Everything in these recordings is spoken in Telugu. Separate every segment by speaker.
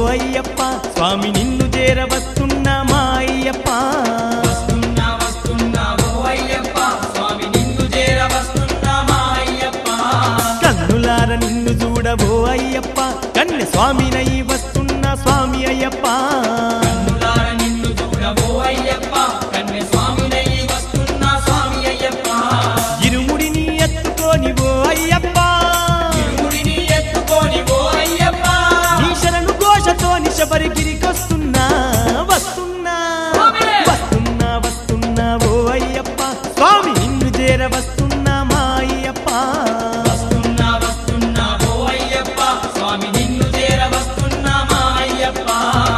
Speaker 1: అయ్యప్ప స్వామి నిన్ను చేర వస్తున్నా మా అయ్యప్ప
Speaker 2: వస్తున్నా వస్తున్నా ఓ అయ్యప్ప స్వామి నిన్ను చేర వస్తున్నా మా అయ్యప్ప
Speaker 1: కన్నులార నిన్ను చూడవో అయ్యప్ప కన్నె స్వామినై వస్తున్నా స్వామి అయ్యప్ప
Speaker 2: కన్నులార నిన్ను చూడవో అయ్యప్ప కన్నె స్వామినై వస్తున్నా స్వామి అయ్యప్ప
Speaker 1: ఇరుముడిని ఎత్తుకొని ఓ అయ్యప్ప
Speaker 2: ఇరుముడిని ఎత్తుకొని ఓ అయ్యప్ప
Speaker 1: నీ శరణు ఘోషతో నిశబరిగిరికొస్తున్నా వస్తున్నా వస్తున్నా వస్తున్నా ఓ అయ్యప్ప స్వామి నిన్ను చేర వస్తున్నా మా అయ్యప్ప
Speaker 2: వస్తున్నా వస్తున్నా ఓ అయ్యప్ప స్వామి నిన్ను చేర వస్తున్నా మా అయ్యప్ప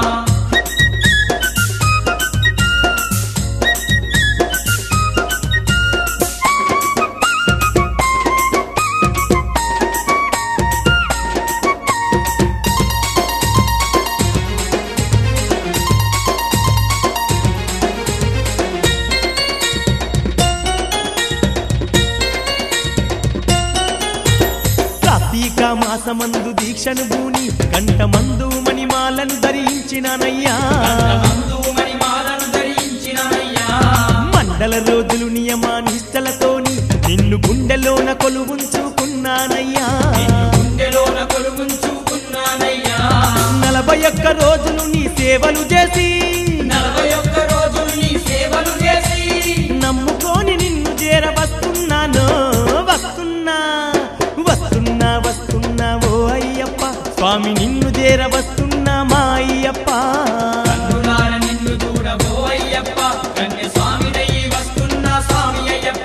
Speaker 1: కార్తీక మాసమందు దీక్షను భూని కంఠమందు మణిమాలను ధరించినానయ్యా
Speaker 2: మందు మణిమాలను ధరించినయ్యా
Speaker 1: మండల రోజులు నియమానిష్టలతోని నిన్ను గుండెలోన కొలువుంచుకున్నానయ్యా
Speaker 2: గుండెలోన కొలుగుంచుకున్నానయ్యా
Speaker 1: నలభై ఒక్క రోజులు నీ సేవలు చేసి
Speaker 2: నలభై ఒక్క రోజులు నీ సేవలు చేసి
Speaker 1: నమ్ముకొని నిన్ను చేర వస్తున్నాను వస్తున్నా వస్తున్నా వస్తున్నా ఓ అయ్యప్ప స్వామి నిన్ను చేర వస్తున్నా మా అయ్యప్ప
Speaker 2: కన్నులార నిన్ను చూడబో అయ్యప్ప కన్య స్వామినై వస్తున్నా స్వామి అయ్యప్ప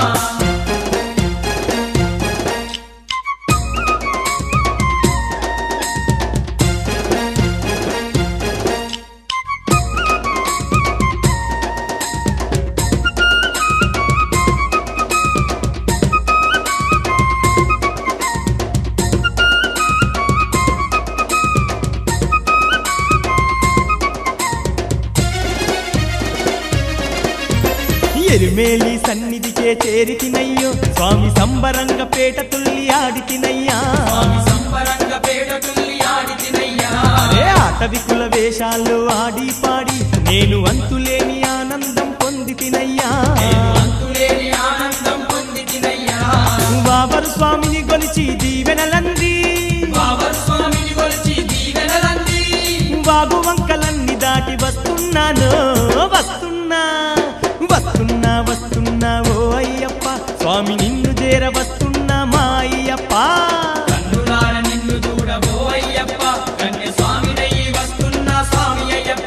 Speaker 1: ఎరుమేలి సన్నిధికే చేరితినయ్యో స్వామి సంబరంగ పేట తుల్లి ఆడితినయ్యా
Speaker 2: స్వామి సంబరంగ పేట తుల్లి ఆడితినయ్యా
Speaker 1: అరే ఆటవికుల వేషాల్లో ఆడి పాడి నేను అంతులేని ఆనందం పొందితినయ్యా
Speaker 2: నేను అంతులేని ఆనందం పొందితినయ్యా
Speaker 1: బాబరు స్వామిని గొలిచి దీవెనలంది
Speaker 2: బాబర్ స్వామిని కొలిచి దీవెనలంది
Speaker 1: బాబు వంకలన్నీ దాటి వస్తున్నాను వస్తున్నా వస్తున్నా వస్తున్నా ఓ అయ్యప్ప స్వామి నిన్ను చేర వస్తున్నా మా అయ్యప్ప
Speaker 2: కన్నులార నిన్ను చూడబో అయ్యప్ప కన్య స్వామినై వస్తున్నా స్వామి అయ్యప్ప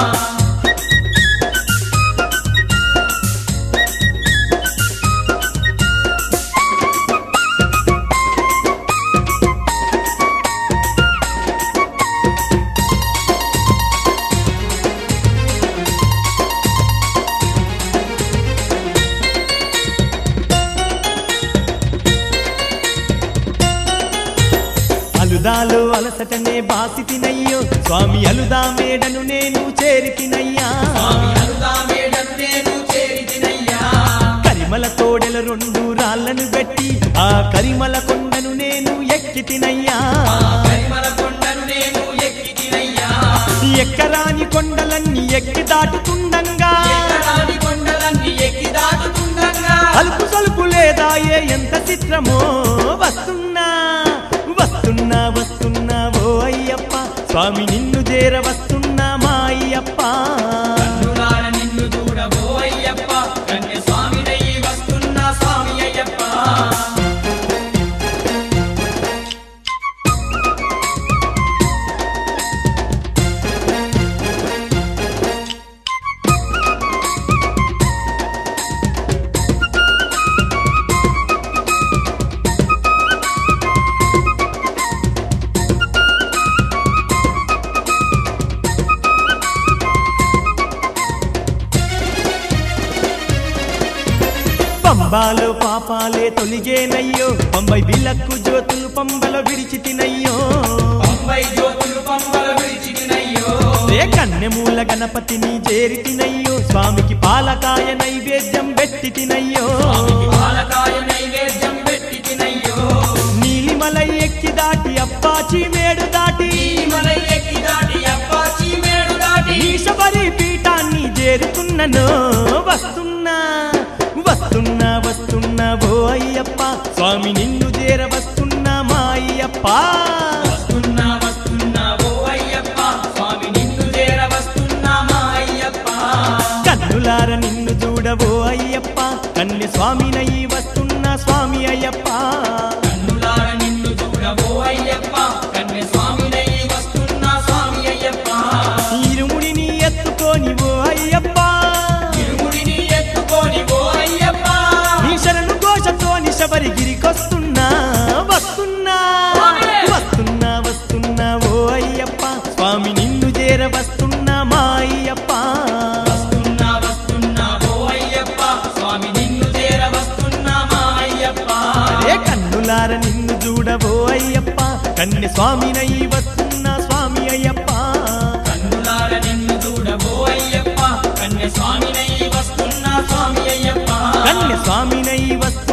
Speaker 1: అలుదాలో అలసటనే బాసి తినయ్యో స్వామి అలుదా మేడను నేను చేరితినయ్యా
Speaker 2: స్వామి అరుదా మేడను నేను చేరితినయ్యా
Speaker 1: కరిమల తోడెల రెండు రాళ్లను పెట్టి ఆ కరిమల కొండను నేను ఎక్కితినయ్యా
Speaker 2: పరిమళ కొండను నేను ఎక్కితినయ్యా
Speaker 1: ఎక్కరాని కొండలన్నీ ఎక్కి దాటుతుండంగా
Speaker 2: ఎక్కడాని కొండలన్నీ ఎక్కి దాటుతుండగా
Speaker 1: అలుపు సలుపు లేదా ఏ ఎంత చిత్రమో వస్తున్నా వస్తున్నా వస్తున్నా ఓ అయ్యప్ప స్వామి నిన్ను చేర వస్తున్నా మా అయ్యప్ప
Speaker 2: కన్నులార నిన్ను చూడబో అయ్యప్ప కన్య స్వామినై వస్తున్నా స్వామి అయ్యప్ప
Speaker 1: పంబాలో పాపాలే తొలిగేనయ్యో పంబై విలక్కు జ్యోతులు పంబల విడిచి తినయ్యో
Speaker 2: పంబై జ్యోతులు పంబల విడిచినయ్యో
Speaker 1: రే కన్నెమూల గణపతిని చేరి తినయ్యో స్వామికి పాలకాయ నైవేద్యం పెట్టి తినయ్యో
Speaker 2: స్వామికి పాలకాయ నైవేద్యం పెట్టి తినయ్యో
Speaker 1: నీలిమలై ఎక్కి దాటి అప్పాచి మేడు దాటి
Speaker 2: మలై ఎక్కి దాటి
Speaker 1: వస్తున్ననో వస్తున్నా వస్తున్నా వస్తున్నా ఓ అయ్యప్ప స్వామి నిన్ను చేర వస్తున్నా మా అయ్యప్ప
Speaker 2: వస్తున్నా వస్తున్నా ఓ అయ్యప్ప స్వామి నిన్ను చేర వస్తున్నా మా అయ్యప్ప
Speaker 1: కన్నులార నిన్ను చూడవో అయ్యప్ప కన్య స్వామినై వస్తున్నా స్వామి అయ్యప్ప
Speaker 2: కన్నులార నిన్ను చూడవో అయ్యప్ప కన్య స్వామినై వస్తున్నా స్వామి అయ్యప్ప
Speaker 1: ఇరుముడిని ఎత్తుకొని ఓ అయ్యప్ప
Speaker 2: ఇరుముడిని ఎత్తుకొని ఓ అయ్యప్ప
Speaker 1: నీ శరణు ఘోషతో నిశబరిగిరికొస్తున్నా వస్తున్నా వస్తున్నా వస్తున్నా ఓ అయ్యప్ప స్వామి నిన్ను చేర వస్తున్నా మా అయ్యప్ప
Speaker 2: వస్తున్నా వస్తున్నా ఓ అయ్యప్ప స్వామి నిన్ను చేర వస్తున్నా మా అయ్యప్ప
Speaker 1: ఏ కన్నులార నిన్ను చూడవో అయ్యప్ప కన్య స్వామినై వస్తున్నా స్వామి అయ్యప్ప
Speaker 2: కన్నులార నిన్ను చూడబో అయ్యప్ప కన్య స్వామినై వస్తున్నా స్వామి అయ్యప్ప
Speaker 1: కన్య స్వామినై వస్తున్నా